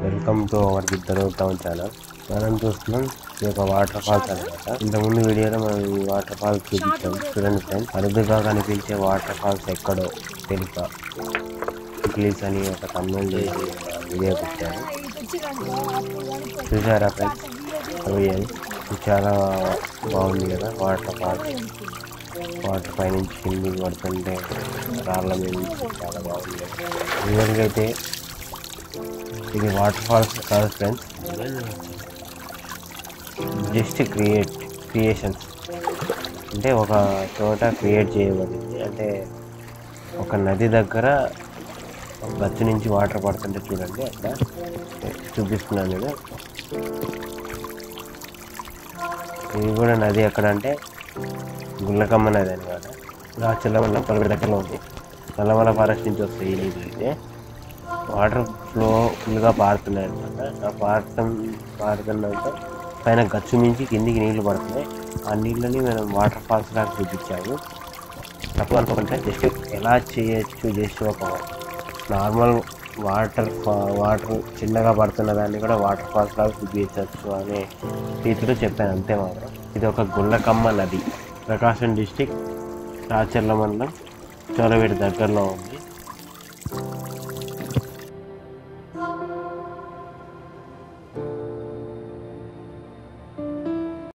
welcome to our ఇద్దరు town channel మనం చూస్తున్నాం ఇది ఒక వాటర్ ఫాల్స్ అనమాట ఇంతకుముందు వీడియోలో మనం ఈ వాటర్ ఫాల్స్ చూపించాం చూడండి ఫ్రెండ్స్ అరుదుగా కనిపించే వాటర్ ఫాల్స్ ఎక్కడో తెలుప ప్లీజ్ అని ఒక తమిళ చేసి వీడియో పెట్టాను చూసారా ఫ్రెండ్స్ అవి ఇది చాలా బాగుంది కదా వాటర్ ఫాల్స్ వాటర్ పైనుంచి కిందికి పడుతుంటే రాళ్ళ మీద నుంచి చాలా బాగుంది రియల్గా అయితే ఇది వాటర్ ఫాల్స్ కాదు ఫ్రెండ్స్ జస్ట్ క్రియేట్ క్రియేషన్స్ అంటే ఒక చోట క్రియేట్ చేయబడింది అంటే ఒక నది దగ్గర ఒక గచ్చు నుంచి వాటర్ పడుతుంటే చూడండి అట్లా చూపిస్తున్నాను నేను ఇది కూడా నది ఎక్కడ అంటే గుల్లకమ్మ నది అనమాట రాచల్లమల్ల పలువురు దగ్గరలో ఉంది నల్లమల ఫారెస్ట్ నుంచి వస్తాయి ఈ నీళ్ళు అయితే వాటర్ ఫ్లో ఫుల్గా పారుతున్నాయి అనమాట ఆ పారటం పారుతున్నంత పైన గచ్చు మించి కిందికి నీళ్లు పడుతున్నాయి ఆ నీళ్ళని మనం వాటర్ ఫాల్స్ లాగా చూపించాము తక్కువ అనుకోకుండా జస్ట్ ఎలా చేయొచ్చు జస్ట్ ఒక నార్మల్ వాటర్ వాటర్ చిన్నగా పడుతున్న దాన్ని కూడా వాటర్ ఫాల్స్ లాగా చూపించవచ్చు అనే రీతిలో చెప్పాను అంతే మాత్రం ఇది ఒక గుల్లకమ్మ నది ప్రకాశం డిస్టిక్ రాచర్ల మండలం చోలవేటి దగ్గరలో ఉంది